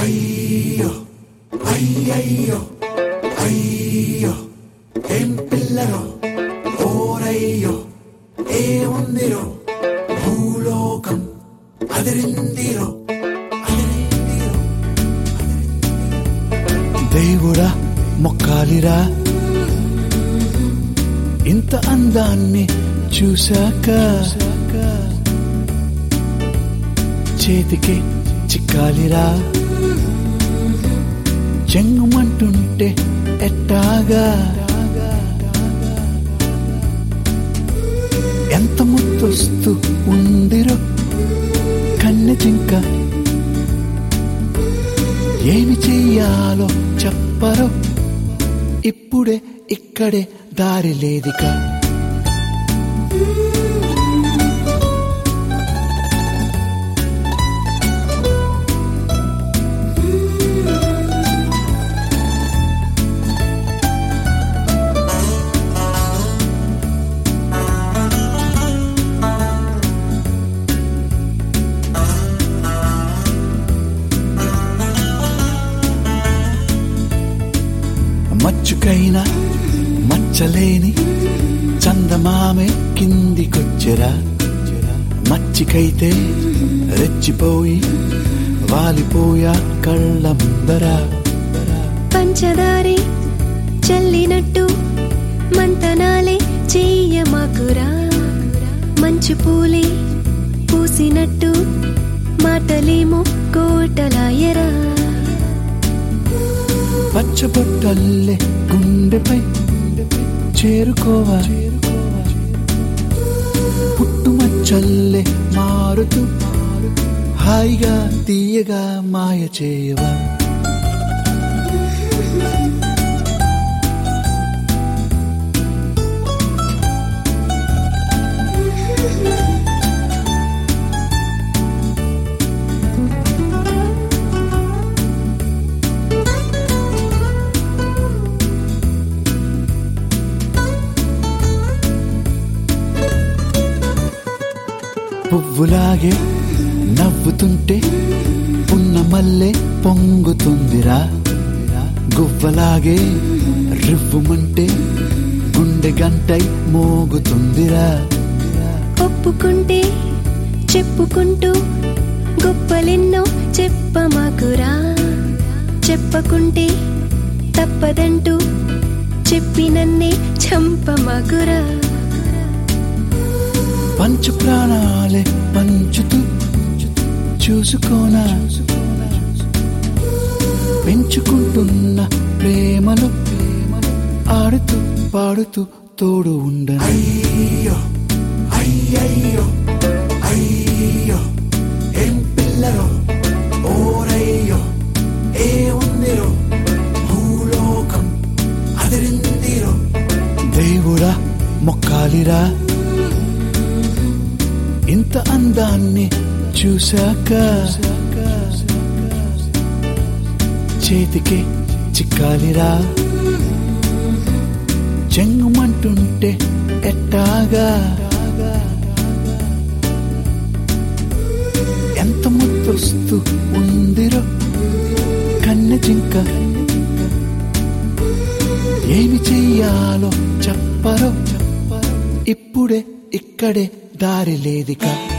అయ్యో అయ్యయ్యో అయ్యో ఏం పిల్లరో ఓరయ్యో ఏ ఉందిరో భూలోకం అదిరిందిరో అదిరిందిరో దేవుడా మొక్కాలిరా ఇంత అందాన్ని చూశాక చేతికి చిక్కాలిరా చెంగుమంటుంటే ఎట్టాగా ఎంత ముద్దొస్తూ ఉందిరో కన్నె జింక ఏమి చెయ్యాలో చెప్పరో ఇప్పుడే ఇక్కడే దారి లేదిక మచ్చుకైనా మచ్చలేని చందమామే కిందికొచ్చెరా మచ్చికైతే రెచ్చిపోయి వాలిపోయా కళ్ళ ముందరా పంచదారే చల్లినట్టు మంతనాలే చెయ్యమాకురా మంచు పూలే పూసినట్టు మాటలేమో కోటలాయరా పచ్చబొట్టల్లే గుండెపై చేరుకోవా పుట్టుమచ్చల్లే మారుతూ హాయిగా తీయగా మాయ చేయవా పువ్వులాగే నవ్వుతుంటే ఉన్న మల్లె పొంగుతుందిరా గువ్వలాగే రివ్వుమంటే గుండె గంటై మోగుతుందిరా ఒప్పుకుంటే చెప్పుకుంటూ గొప్పలెన్నో చెప్పమాకురా చెప్పకుంటే తప్పదంటూ చెప్పి నన్నే చంపమాకురా పంచు ప్రాణాలే పంచుతూ చూసుకోనా పెంచుకుంటున్న ప్రేమలు ఆడుతూ పాడుతూ తోడు ఉండను అయ్యో అయ్యయ్యో అయ్యో ఏం పిల్లరో ఓరయ్యో ఏ ఉందిరో భూలోకం అదిరిందిరో దేవుడా మొక్కాలిరా ఇంత అందాన్ని చూశాక చేతికి చిక్కాలిరా చెంగుమంటుంటే ఎట్టాగా ఎంత ముద్దొస్తూ ఉందిరో కన్నె జింక ఏమి చెయ్యాలో చెప్పరో ఇప్పుడే ఇక్కడే దారి లేదిక